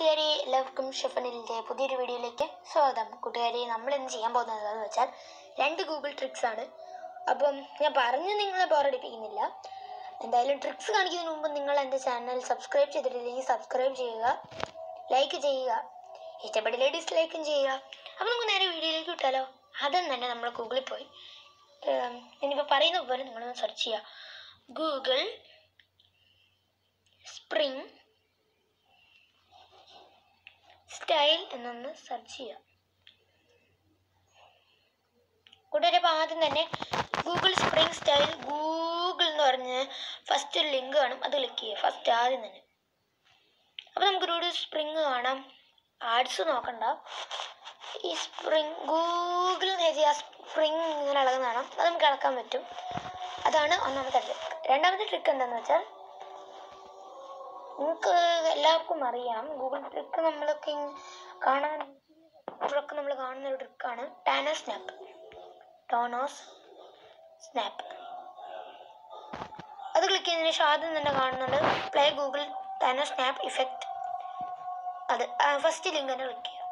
കൂട്ടുകാരെ എല്ലാവർക്കും ഷെഫനിലിൻ്റെ പുതിയൊരു വീഡിയോയിലേക്ക് സ്വാഗതം കൂട്ടുകാരെ നമ്മൾ ഇന്ന് ചെയ്യാൻ പോകുന്നത് എന്താണെന്ന് വെച്ചാൽ രണ്ട് ഗൂഗിൾ ട്രിക്സ് ആണ് അപ്പം ഞാൻ പറഞ്ഞ് നിങ്ങളെ ബോറടിപ്പിക്കുന്നില്ല എന്തായാലും ട്രിക്സ് കാണിക്കുന്നതിന് മുമ്പ് നിങ്ങൾ എൻ്റെ ചാനൽ സബ്സ്ക്രൈബ് ചെയ്തിട്ടില്ലെങ്കിൽ സബ്സ്ക്രൈബ് ചെയ്യുക ലൈക്ക് ചെയ്യുക ഇഷ്ടപ്പെട്ടില്ലേ ഡിസ്ലൈക്കും ചെയ്യുക അപ്പം നമുക്ക് നേരെ വീഡിയോയിലേക്ക് വിട്ടാലോ ആദ്യം തന്നെ നമ്മൾ ഗൂഗിളിൽ പോയി ഏം, ഇനിയിപ്പോൾ പറയുന്ന പോലെ നിങ്ങളൊന്ന് സെർച്ച് ചെയ്യുക ഗൂഗിൾ സ്പ്രിംഗ് സ്റ്റൈൽ എന്നൊന്ന് സെർച്ച് ചെയ്യുക കൂട്ടുകാരെ അപ്പോൾ ആദ്യം തന്നെ ഗൂഗിൾ സ്പ്രിംഗ് സ്റ്റൈൽ ഗൂഗിൾ എന്ന് പറഞ്ഞ് ഫസ്റ്റ് ഒരു ലിങ്ക് കാണും അത് ക്ലിക്ക് ചെയ്യുക ഫസ്റ്റ് ആദ്യം തന്നെ അപ്പോൾ നമുക്കൊരു സ്പ്രിംഗ് കാണാം ആഡ്സ് നോക്കണ്ട ഈ സ്പ്രിംഗ് ഗൂഗിൾ എന്ന് എഴുതിയ സ്പ്രിംഗ് ഇങ്ങനെ ഇളകുന്ന കാണാം അത് നമുക്ക് ഇളക്കാൻ പറ്റും അതാണ് ഒന്നാമത്തെ ട്രിക്ക് രണ്ടാമത്തെ ട്രിക്ക് എന്താണെന്ന് വെച്ചാൽ നിങ്ങൾക്ക് എല്ലാവർക്കും അറിയാം ഗൂഗിൾ ട്രിക്ക് നമ്മളൊക്കെ ഇങ് കാണാൻ ഇപ്പോഴൊക്കെ നമ്മൾ കാണുന്ന ഒരു ട്രിക്കാണ് ടാനോ സ്നാപ്പ് ടോണോസ് സ്നാപ്പ് അത് ക്ലിക്ക് ചെയ്തതിന് ശേഷം ആദ്യം തന്നെ കാണുന്നുണ്ട് play Google Thanos snap effect അത് ഫസ്റ്റ് ലിങ്ക് തന്നെ ക്ലിക്ക് ചെയ്യാം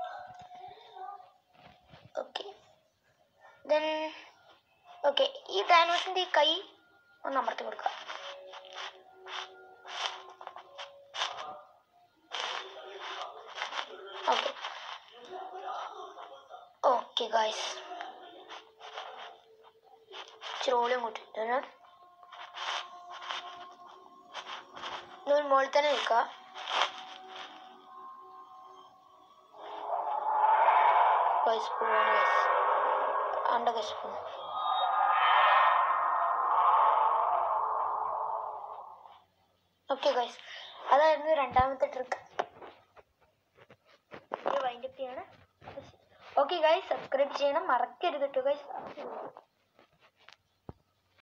ഓക്കെ ദെൻ ഓക്കെ ഈ ടാനോസിൻ്റെ ഈ കൈ ഒന്ന് അമർത്തി കൊടുക്കുക ഓക്കെ ഓക്കെ ഗായ്സ് ഇച്ചിരി വോളിയം കൂട്ടിട്ടുണ്ട് നിങ്ങൾ മുകളിൽ തന്നെ നിൽക്കുക ഗൈസ് പോവാണ് ഗൈസ് അണ്ട ഗൈസ് പോകുന്നു ഓക്കെ ഗൈസ് അതായിരുന്നു രണ്ടാമത്തെ ട്രിക്ക് വൈൻഡപ്പ് ചെയ്യണം ഓക്കെ ഗൈസ് സബ്സ്ക്രൈബ് ചെയ്യണം മറക്കരുത് കേട്ടോ ഗൈസ്